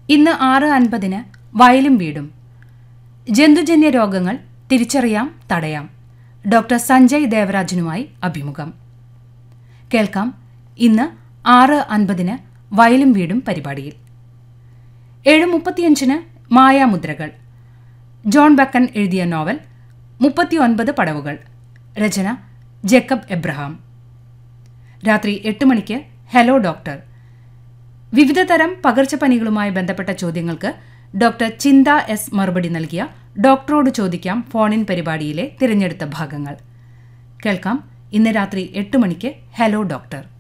ഇന്ന് ആറ് അൻപതിന് വയലും വീടും ജന്തുജന്യ രോഗങ്ങൾ തിരിച്ചറിയാം തടയാം ഡോക്ടർ സഞ്ജയ് ദേവരാജനുമായി അഭിമുഖം കേൾക്കാം ഇന്ന് ആറ് അൻപതിന് വയലും വീടും പരിപാടിയിൽ ഏഴ് മുപ്പത്തിയഞ്ചിന് മായാമുദ്രകൾ ജോൺ ബക്കൻ എഴുതിയ നോവൽ മുപ്പത്തിയൊൻപത് പടവുകൾ രചന ജേക്കബ് എബ്രഹാം രാത്രി എട്ട് മണിക്ക് ഹലോ ഡോക്ടർ വിവിധ തരം പകർച്ചപ്പനികളുമായി ബന്ധപ്പെട്ട ചോദ്യങ്ങൾക്ക് ഡോക്ടർ ചിന്ത എസ് മറുപടി നൽകിയ ഡോക്ടറോട് ചോദിക്കാം ഫോണിൻ പരിപാടിയിലെ തിരഞ്ഞെടുത്ത ഭാഗങ്ങൾ കേൾക്കാം ഇന്ന് രാത്രി എട്ട് മണിക്ക് ഹലോ ഡോക്ടർ